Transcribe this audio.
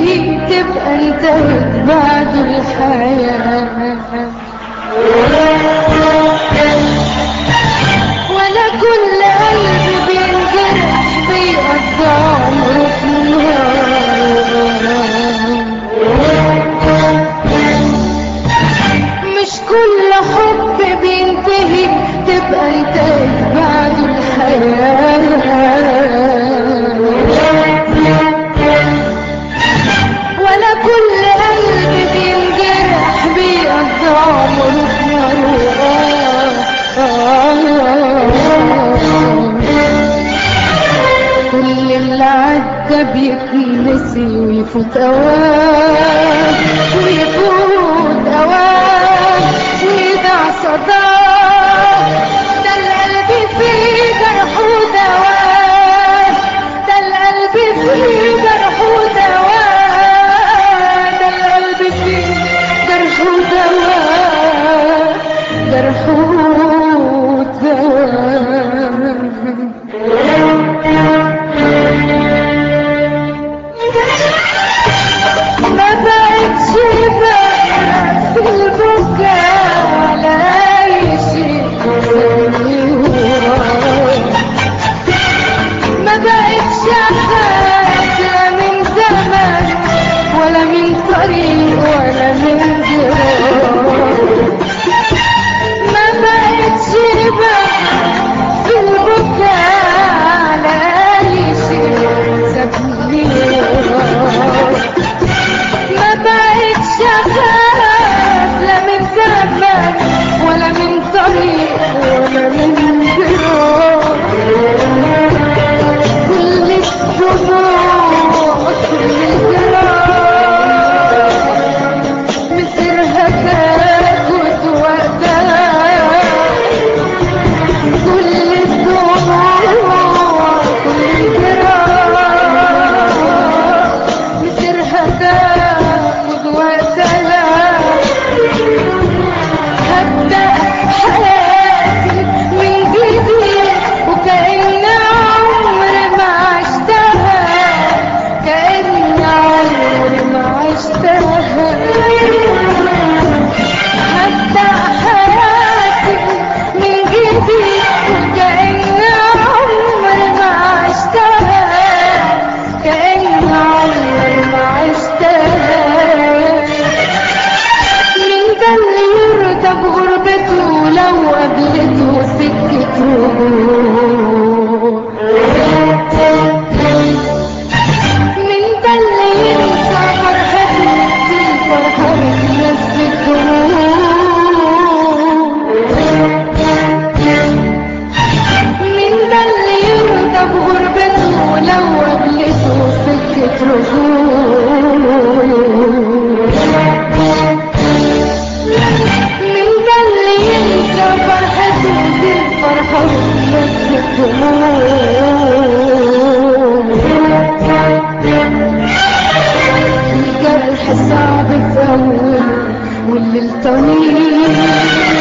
بينتهي تبقى انتهت بعد الحياة ولا كل قلب بينجرح بيقضى عمره في النار مش كل حب بينتهي تبقى انتهت بعد الحياة ولا كل قلب بينجرح بيقضى عمره في نار كل اللي عدى بيتنسي ويفوت اوان ويفوت اوان ويضع صداه ده القلب فيه جرح ودواه ده القلب فيه جرح ودواه ده القلب فيه جرح ودواه جرح ودواه ما بقتش بقى في البكاء على اي شيء ما بقتش اخاف لا من زمن ولا من طريق ولا من جرار ما بقتش بقى في البكاء على اي شيء سابني وراه ما بقتش اخاف لا من زمن ولا من طريق ولا من جرار كل الدموع كل الجراح مصيرها تاخد وقتها كل الدموع كل الجراح مصيرها تاخد وقتها هبدأ حياتي من جديد وكأن عمري ما عشتها كأن عمري ما عشتها هبدأ حياتي من جديد وكأن عمري ما عشتها كأن عمري ما عشتها مين ده اللي يرضى بغربته لو قابلته سكة رجوع مين ده اللي ينسى فرحته دي الفرحة بتنسى مين ده اللي يرضى بغربته لو قابلته سكة رجوع من ده اللي ينسى فرحته دي الفرحة بس الجرح صعب في أول والليل طويل